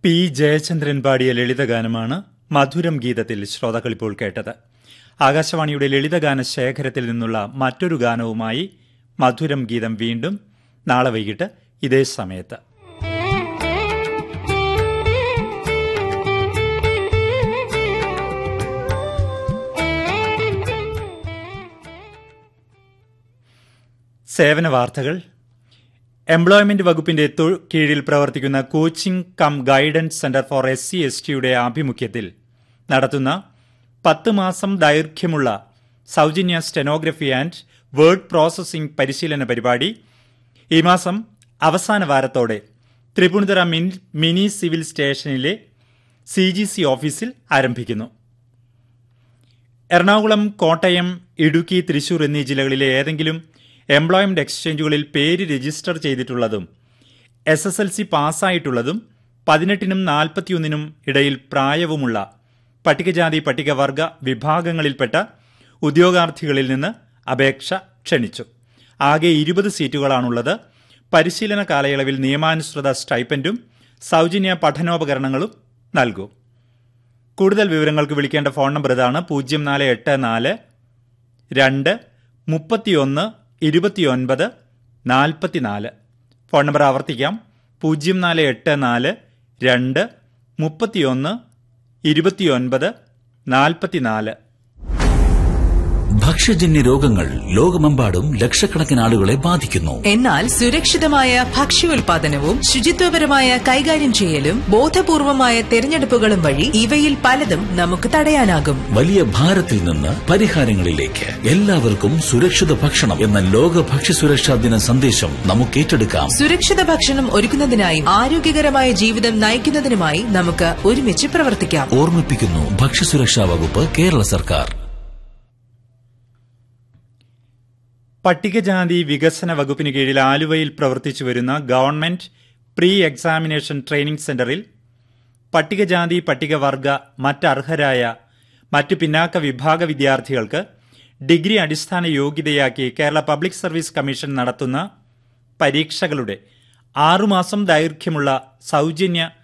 P Jayachandran പാടിയ ലളിതഗാനമാണ് മധുരം ഗീതത്തിൽ ശ്രോതാക്കൾ ഇപ്പോൾ കേട്ടത് ആകാശവാണിയുടെ ലളിതഗാന ശേഖരത്തിൽ നിന്നുള്ള മറ്റൊരു ഗാനവുമായി മധുരം ഗീതം വീണ്ടും നാളെ വൈകിട്ട് ഇതേ സമയത്ത് സേവന വാർത്തകൾ എംപ്ലോയ്മെന്റ് വകുപ്പിന്റെ തൊ- കീഴിൽ പ്രവർത്തിക്കുന്ന coaching cum guidance centre for S C S ടിയുടെ ആഭിമുഖ്യത്തിൽ നടത്തുന്ന പത്ത് മാസം ദൈർഘ്യമുള്ള സൗജന്യ സ്റ്റെനോഗ്രഫി ആൻഡ് വേർഡ് പ്രോസസ്സിംഗ് പരിശീലന പരിപാടി ഈ മാസം അവസാന വാരത്തോടെ തൃപ്പൂണിത്തുറ മിൻ- മിനി സിവിൽ സ്റ്റേഷനിലെ സി ജി സി ഓഫീസിൽ ആരംഭിക്കുന്നു എറണാകുളം കോട്ടയം ഇടുക്കി തൃശൂർ എന്നീ ജില്ലകളിലെ ഏതെങ്കിലും എംപ്ലോയ്മെന്റ് എക്സ്ചേഞ്ചുകളിൽ പേര് രജിസ്റ്റർ ചെയ്തിട്ടുള്ളതും എസ് എസ് എൽ സി പാസ്സായിട്ടുള്ളതും പതിനെട്ടിനും നാൽപ്പത്തിയൊന്നിനും ഇടയിൽ പ്രായവുമുള്ള പട്ടികജാതി പട്ടികവർഗ വിഭാഗങ്ങളിൽപ്പെട്ട ഉദ്യോഗാർത്ഥികളിൽ നിന്ന് അപേക്ഷ ക്ഷണിച്ചു ആകെ ഇരുപത് സീറ്റുകളാണുള്ളത് പരിശീലന കാലയളവിൽ നിയമാനുസൃത സ്റ്റൈപ്പൻഡും സൗജന്യ പഠനോപകരണങ്ങളും നൽകും കൂടുതൽ വിവരങ്ങൾക്ക് വിളിക്കേണ്ട ഫോൺ നമ്പർ ഇതാണ് പൂജ്യം നാല് എട്ട് നാല് രണ്ട് മുപ്പത്തിയൊന്ന് ഇരുപത്തിയൊൻപത് നാൽപ്പത്തിനാല് ഫോൺ നമ്പർ ആവർത്തിക്കാം പൂജ്യം നാല് എട്ട് നാല് രണ്ട് മുപ്പത്തിയൊന്ന് ഇരുപത്തിയൊൻപത് നാൽപ്പത്തിനാല് ഭക്ഷ്യജന്യ രോഗങ്ങൾ ലോകമെമ്പാടും ലക്ഷക്കണക്കിന് ആളുകളെ ബാധിക്കുന്നു എന്നാൽ സുരക്ഷിതമായ ഭക്ഷ്യോൽപാദനവും ശുചിത്വപരമായ കൈകാര്യം ചെയ്യലും ബോധപൂർവമായ തെരഞ്ഞെടുപ്പുകളും വഴി ഇവയിൽ പലതും നമുക്ക് തടയാനാകും വലിയ ഭാരത്തിൽ നിന്ന് പരിഹാരങ്ങളിലേക്ക് എല്ലാവർക്കും സുരക്ഷിത ഭക്ഷണം എന്ന ലോക ഭക്ഷ്യസുരക്ഷാ ദിന സന്ദേശം നമുക്ക് ഏറ്റെടുക്കാം സുരക്ഷിത ഭക്ഷണം ഒരുക്കുന്നതിനായും ആരോഗ്യകരമായ ജീവിതം നയിക്കുന്നതിനുമായി നമുക്ക് ഒരുമിച്ച് പ്രവർത്തിക്കാം ഓർമ്മിപ്പിക്കുന്നു ഭക്ഷ്യസുരക്ഷാ വകുപ്പ് കേരള സർക്കാർ പട്ടികജാതി വികസന വകുപ്പിന് കീഴിൽ ആലുവയിൽ പ്രവർത്തിച്ചു വരുന്ന ഗവൺമെന്റ് പ്രീ എക്സാമിനേഷൻ ട്രെയിനിംഗ് സെന്ററിൽ പട്ടികജാതി പട്ടികവർഗ മറ്റർഹരായ മറ്റ് പിന്നാക്ക വിഭാഗ വിദ്യാർത്ഥികൾക്ക് ഡിഗ്രി അടിസ്ഥാന യോഗ്യതയാക്കി കേരള പബ്ലിക് സർവീസ് കമ്മീഷൻ നടത്തുന്ന പരീക്ഷകളുടെ ആറുമാസം ദൈർഘ്യമുള്ള സൗജന്യ